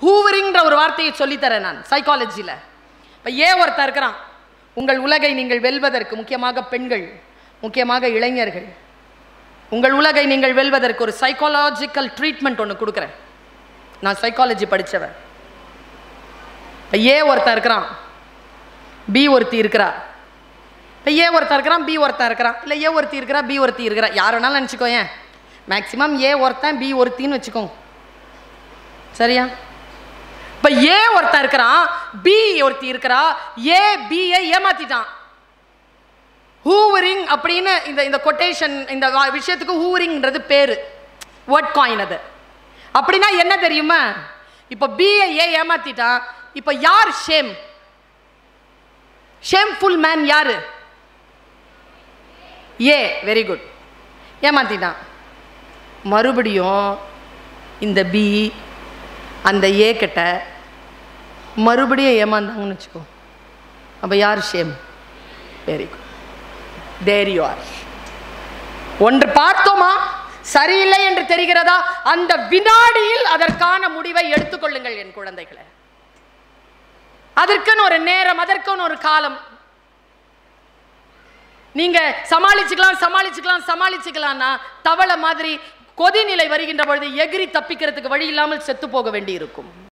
ஹூவரிங்கிற ஒரு வார்த்தையை சொல்லித்தரேன் நான் சைக்காலஜியில் இப்போ ஏ ஒருத்தன் இருக்கிறான் உங்கள் உலகை நீங்கள் வெல்வதற்கு முக்கியமாக பெண்கள் முக்கியமாக இளைஞர்கள் உங்கள் உலகை நீங்கள் வெல்வதற்கு ஒரு சைக்காலஜிக்கல் ட்ரீட்மெண்ட் ஒன்று கொடுக்குறேன் நான் சைக்காலஜி படித்தவன் இப்போ ஏ ஒருத்தன் இருக்கிறான் பி ஒருத்தி இருக்கிறா இப்போ ஏ ஒருத்தன் இருக்கிறான் பி ஒருத்தன் இருக்கிறான் இல்லை ஏ ஒருத்தி இருக்கிறா பி ஒருத்தி இருக்கிறா யார் வேணாலும் நினச்சிக்கோ ஏன் மேக்ஸிமம் ஏ ஒருத்தன் பி ஒருத்தின்னு வச்சுக்கோங்க சரியா இப்போ ஏ ஒருத்தன் இருக்கிறான் பி ஒருத்தி இருக்கிறா ஏ பியை ஏமாத்திட்டான் ஹூவரிங் அப்படின்னு இந்த இந்த கொட்டேஷன் இந்த வா- விஷயத்துக்கு ஹூவரிங்ன்றது பேர் வேர்ட் காயின் அது அப்படின்னா என்ன தெரியுமா இப்போ பிஏ ஏ ஏமாத்திட்டான் இப்போ யார் ஷேம் ஷேம்ஃபுல் மேன் யாரு ஏ வெரி குட் ஏமாத்திட்டான் மறுபடியும் இந்த பி அந்த ஏ கிட்ட மறுபடியும் ஏமாந்தாங்கன்னு வச்சுக்கோ அப்போ யார் shame very good there you are ஒன்று பார்த்தோமா சரியில்லை என்று தெரிகிறதா அந்த வினாடியில் அதற்கான முடிவை எடுத்துக்கொள்ளுங்கள் என் குழந்தைகளை அதற்குன்னு ஒரு நேரம் அதற்குன்னு ஒரு காலம் நீங்க சமாளிச்சுக்கலாம் சமாளிச்சுக்கலாம் சமாளிச்சுக்கலாம்னா தவளை மாதிரி கொதிநிலை வருகின்ற பொழுது எகிரி தப்பிக்கிறதுக்கு வழி இல்லாமல் செத்து போக வேண்டி இருக்கும்